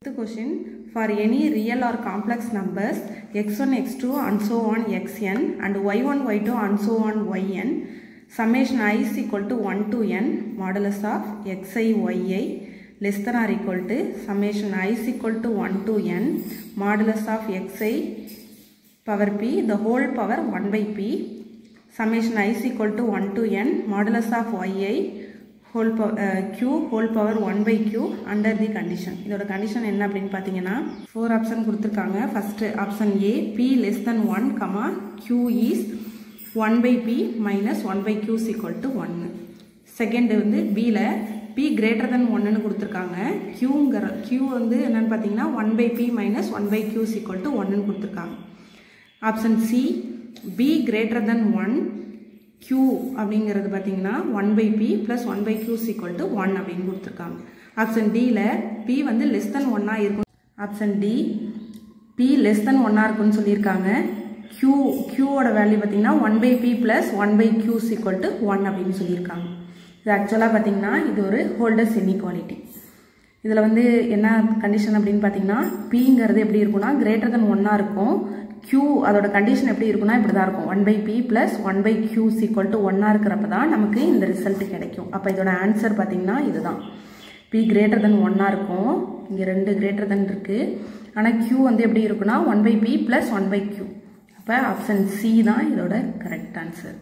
Fifth question for any real or complex numbers x1 x2 and so on xn and y1 y2 and so on yn summation i is equal to 1 to n modulus of xi yi less than or equal to summation i is equal to 1 to n modulus of xi power p the whole power 1 by p summation i is equal to 1 to n modulus of yi whole power q whole power one by q under the condition இதோட condition என்ன அப்படின்னு பார்த்தீங்கன்னா four option கொடுத்துருக்காங்க first option A B less than one comma q is one by B minus one by q equal to ஒன்று second வந்து பியில் B greater தென் ஒன்றுன்னு கொடுத்துருக்காங்க க்யூங்கிற க்யூ வந்து என்னென்னு பார்த்தீங்கன்னா one by B minus one by Q equal to ஒன்றுன்னு கொடுத்துருக்காங்க option C B greater than one q அப்படிங்கிறது பார்த்தீங்கன்னா one by B plus one by Q equal to one அப்படின்னு கொடுத்துருக்காங்க ஆப்ஷன் டியில் பி வந்து லெஸ் தென் ஒன்னாக இருக்கும் option D B less than ஒன்னாக இருக்கும்னு சொல்லியிருக்காங்க க்யூ க்யூவோட வேல்யூ பார்த்தீங்கன்னா one by B plus one by Q equal to one அப்படின்னு சொல்லியிருக்காங்க இது ஆக்சுவலாக பார்த்தீங்கன்னா இது ஒரு ஹோல்டர்ஸ் இன்இக்வாலிட்டி இதில் வந்து என்ன கண்டிஷன் அப்படின்னு பார்த்தீங்கன்னா பிங்கிறது எப்படி இருக்கும்னா கிரேட்டர் தென் ஒன்னாக இருக்கும் q அதோட கண்டிஷன் எப்படி இருக்கும்னா இப்படி தான் இருக்கும் one by B plus one by Q equal to ஒன்னாக இருக்கிறப்ப தான் நமக்கு இந்த ரிசல்ட் கிடைக்கும் அப்போ இதோட ஆன்சர் பார்த்தீங்கன்னா இதுதான் பி கிரேட்டர் தென் ஒன்னாக இருக்கும் இங்கே ரெண்டு கிரேட்டர் தென் இருக்குது ஆனால் q வந்து எப்படி இருக்குன்னா one by B plus one by Q அப்போ ஆப்ஷன் சி தான் இதோட correct answer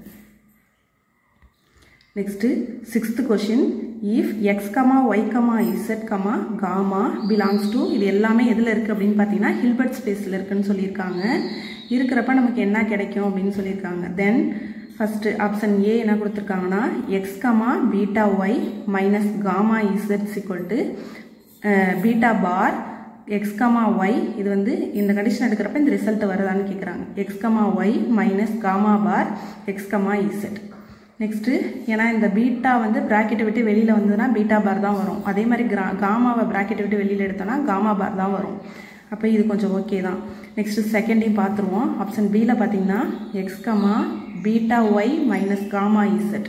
next sixth question if X comma Y comma Z comma gamma belongs to இது எல்லாமே எதில் இருக்குது அப்படின்னு பார்த்தீங்கன்னா ஹில்பர்ட் ஸ்பேஸில் இருக்குன்னு சொல்லியிருக்காங்க இருக்கிறப்ப நமக்கு என்ன கிடைக்கும் அப்படின்னு சொல்லியிருக்காங்க தென் ஃபஸ்ட்டு ஆப்ஷன் ஏ என்ன கொடுத்துருக்காங்கன்னா X comma beta Y minus gamma Z equal to beta bar X comma Y இது வந்து இந்த கண்டிஷன் எடுக்கிறப்ப இந்த ரிசல்ட் வருதான்னு கேட்குறாங்க X comma Y minus gamma bar X comma Z next ஏன்னா இந்த பீட்டா வந்து ப்ராக்கெட்டை விட்டு வெளியில் வந்ததுன்னா பீட்டா பார் தான் வரும் அதே மாதிரி கிரா காமாவை ப்ராக்கெட்டை விட்டு வெளியில் எடுத்தோன்னா காமா பார் தான் வரும் அப்போ இது கொஞ்சம் ஓகே தான் நெக்ஸ்ட்டு செகண்டையும் பார்த்துருவோம் ஆப்ஷன் பியில் பார்த்தீங்கன்னா X comma beta Y minus gamma Z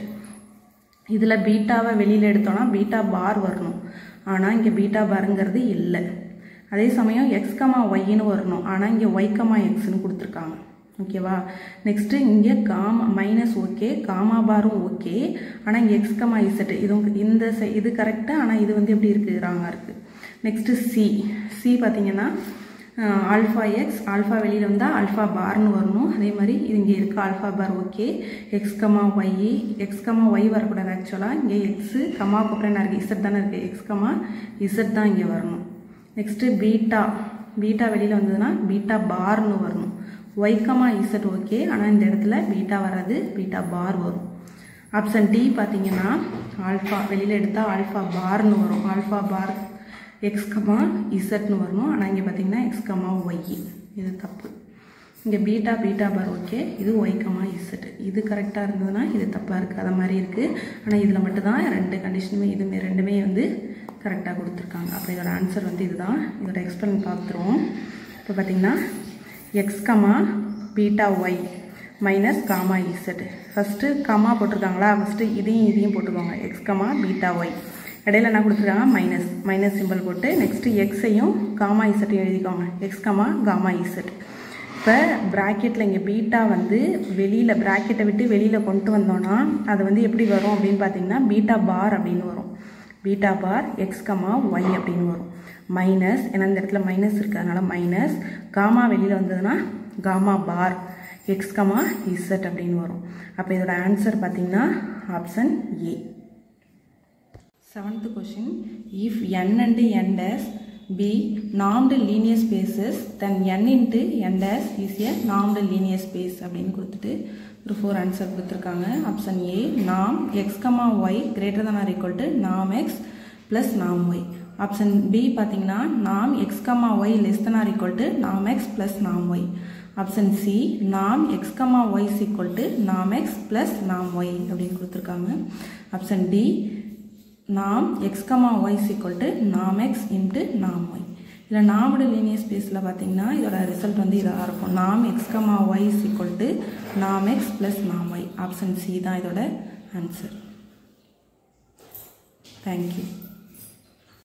இதில் பீட்டாவை வெளியில் எடுத்தோன்னா பீட்டா பார் வரணும் ஆனால் இங்கே பீட்டா பாருங்கிறது இல்லை அதே சமயம் எக்ஸ் கமா ஒய்ன்னு வரணும் ஆனால் இங்கே ஒய் கமா எக்ஸ்னு கொடுத்துருக்காங்க ஓகேவா நெக்ஸ்ட்டு இங்கே காமா மைனஸ் ஓகே காமா பாரும் ஓகே ஆனால் இங்கே எக்ஸ் கமா இசட் இது இந்த இது கரெக்டு ஆனால் இது வந்து எப்படி இருக்குது ராங்காக இருக்குது நெக்ஸ்ட்டு சி சி பார்த்தீங்கன்னா ஆல்ஃபா எக்ஸ் ஆல்ஃபா வெளியில் வந்தால் ஆல்ஃபா பார்னு வரணும் அதே மாதிரி இது இங்கே இருக்குது alpha bar okay X comma Y X comma Y வரக்கூடாது ஆக்சுவலாக இங்கே எக்ஸு கமாவுக்கு அப்புறம் என்ன இருக்குது இசட் தானே இருக்குது எக்ஸ் கமா இசட் தான் இங்கே வரணும் நெக்ஸ்ட்டு பீட்டா பீட்டா வெளியில் வந்ததுன்னா பீட்டா பார்னு வரணும் ஒய்கமா இசட் ஓகே ஆனால் இந்த இடத்துல பீட்டா வராது பீட்டா பார் வரும் ஆப்ஷன் டி பார்த்தீங்கன்னா ஆல்ஃபா வெளியில் எடுத்தால் ஆல்ஃபா பார்னு வரும் ஆல்ஃபா பார் எக்ஸ் கமா இசட்னு வரணும் ஆனால் இங்கே பார்த்தீங்கன்னா எக்ஸ் கமா ஒய் இது தப்பு இங்கே பீட்டா பீட்டா பார் ஓகே இது ஒய் கமா இசட் இது கரெக்டாக இருந்ததுன்னா இது தப்பாக இருக்குது அது மாதிரி இருக்குது ஆனால் இதில் மட்டும்தான் ரெண்டு கண்டிஷனுமே இதுமே ரெண்டுமே வந்து கரெக்டாக கொடுத்துருக்காங்க அப்போ இதோட ஆன்சர் வந்து இதுதான் இதோட எக்ஸ்பிளைன் பார்த்துருவோம் இப்போ பார்த்தீங்கன்னா X comma beta Y minus gamma Z first comma போட்டிருக்காங்களா ஃபஸ்ட்டு இதையும் இதையும் போட்டுக்கோங்க எக்ஸ் கமா பீட்டா ஒய் இடையில என்ன கொடுத்துருக்காங்க மைனஸ் மைனஸ் சிம்பிள் போட்டு நெக்ஸ்ட்டு எக்ஸையும் காமா இசட்டையும் எழுதிக்கோங்க எக்ஸ் கமா காமா இசட் இப்போ ப்ராக்கெட்டில் இங்கே பீட்டா வந்து வெளியில் ப்ராக்கெட்டை விட்டு வெளியில் கொண்டு வந்தோன்னா அது வந்து எப்படி வரும் அப்படின்னு பார்த்தீங்கன்னா பீட்டா பார் அப்படின்னு வரும் beta bar X comma Y அப்படின்னு வரும் மைனஸ் ஏன்னா இந்த இடத்துல மைனஸ் இருக்குது அதனால் மைனஸ் காமா வெளியில் வந்ததுன்னா gamma bar X comma Z அப்படின்னு வரும் அப்போ இதோட ஆன்சர் பார்த்தீங்கன்னா option A seventh question if N and N days B நாம்டு linear spaces then n into n days is a நாம்டு linear space அப்படின்னு கொடுத்துட்டு ஒரு ஃபோர் ஆன்சர் கொடுத்துருக்காங்க ஆப்ஷன் ஏ நாம் x comma Y greater than or equal to நாம் x plus நாம் y option B பார்த்தீங்கன்னா நாம் x comma Y less than or equal to நாம் எக்ஸ் ப்ளஸ் நாம் ஒய் ஆப்ஷன் சி நாம் x comma y equal to நாம் x plus நாம் Y அப்படின்னு கொடுத்துருக்காங்க ஆப்ஷன் டி நாம் x comma y equal to நாம் எக்ஸ் இன்ட்டு நாம் ஒய் இதில் நாமோட லீனியர் ஸ்பேஸில் பார்த்தீங்கன்னா இதோட ரிசல்ட் வந்து இதாக இருக்கும் நாம் x comma y equal to நாம் எக்ஸ் ப்ளஸ் நாம் ஒய் ஆப்ஷன் சி தான் இதோட ஆன்சர் தேங்க்யூ